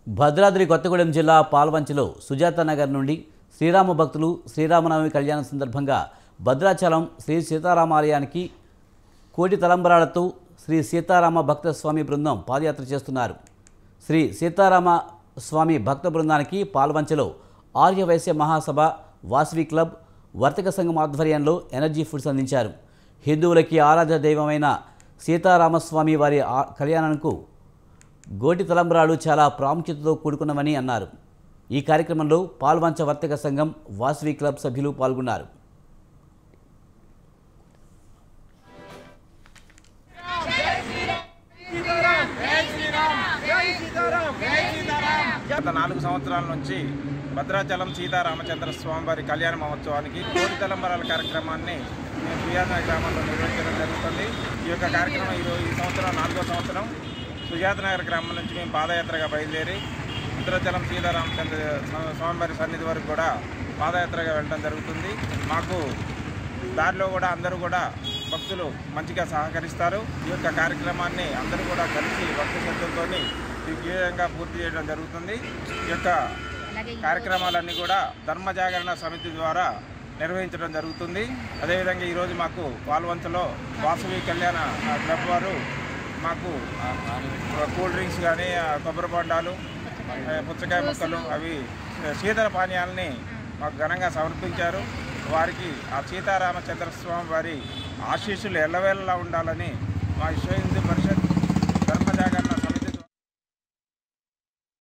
భద్రాద్రి కొత్తగూడెం జిల్లా పాల్వంచలో సుజాత నగర్ నుండి శ్రీరామ భక్తులు శ్రీరామనవమి కళ్యాణం సందర్భంగా భద్రాచలం శ్రీ సీతారామాలయానికి కోటి తలంబరాలతో శ్రీ సీతారామ భక్త స్వామి బృందం పాదయాత్ర చేస్తున్నారు శ్రీ సీతారామ స్వామి భక్త బృందానికి పాల్వంచలో ఆర్యవైశ్య మహాసభ వాసవి క్లబ్ వర్తక సంఘం ఆధ్వర్యంలో ఎనర్జీ ఫుడ్స్ అందించారు హిందువులకి ఆరాధ్య దైవమైన సీతారామస్వామి వారి ఆ- కళ్యాణంకు గోటి తలంబ్రాలు చాలా ప్రాముఖ్యతతో కూడుకున్నవని అన్నారు ఈ కార్యక్రమంలో పాల్వంచ వర్తక సంఘం వాసవి క్లబ్ సభ్యులు పాల్గొన్నారు గత నాలుగు సంవత్సరాల నుంచి భద్రాచలం సీతారామచంద్ర స్వామివారి కళ్యాణ మహోత్సవానికి కోటి తలంబరాల కార్యక్రమాన్ని మేము సుజాత గ్రామంలో నిర్వహించడం జరుగుతుంది ఈ యొక్క కార్యక్రమం ఈరోజు ఈ సంవత్సరం నాలుగో సంవత్సరం సుజాత నగర్ గ్రామం నుంచి మేము పాదయాత్రగా బయలుదేరి భద్రాచలం సీతారామచంద్ర స్వా- స్వామివారి సన్నిధి వరకు కూడా పాదయాత్రగా వెళ్ళడం జరుగుతుంది మాకు దారిలో కూడా అందరూ కూడా భక్తులు మంచిగా సహకరిస్తారు ఈ యొక్క కార్యక్రమాన్ని అందరూ కూడా కలిసి భక్తి శ్రద్ధలతో దిగ్విజయంగా పూర్తి చేయడం జరుగుతుంది ఈ యొక్క కార్యక్రమాలన్నీ కూడా ధర్మ జాగరణ సమితి ద్వారా నిర్వహించడం జరుగుతుంది అదేవిధంగా ఈరోజు మాకు పాల్వంచలో వాసవి కళ్యాణ ఆ, క్లబ్ వారు మాకు ఆ, కూల్ డ్రింక్స్ కానీ ఆ, కొబ్బరి బొండాలు ఆ, పుచ్చకాయ ముక్కలు అవి ఆ, శీతల పానీయాలని మాకు ఘనంగా సమర్పించారు వారికి ఆ సీతారామచంద్ర స్వామి వారి ఆశీస్సులు ఎల్లవేళలా ఉండాలని మా విశ్వ హిందూ పరిషత్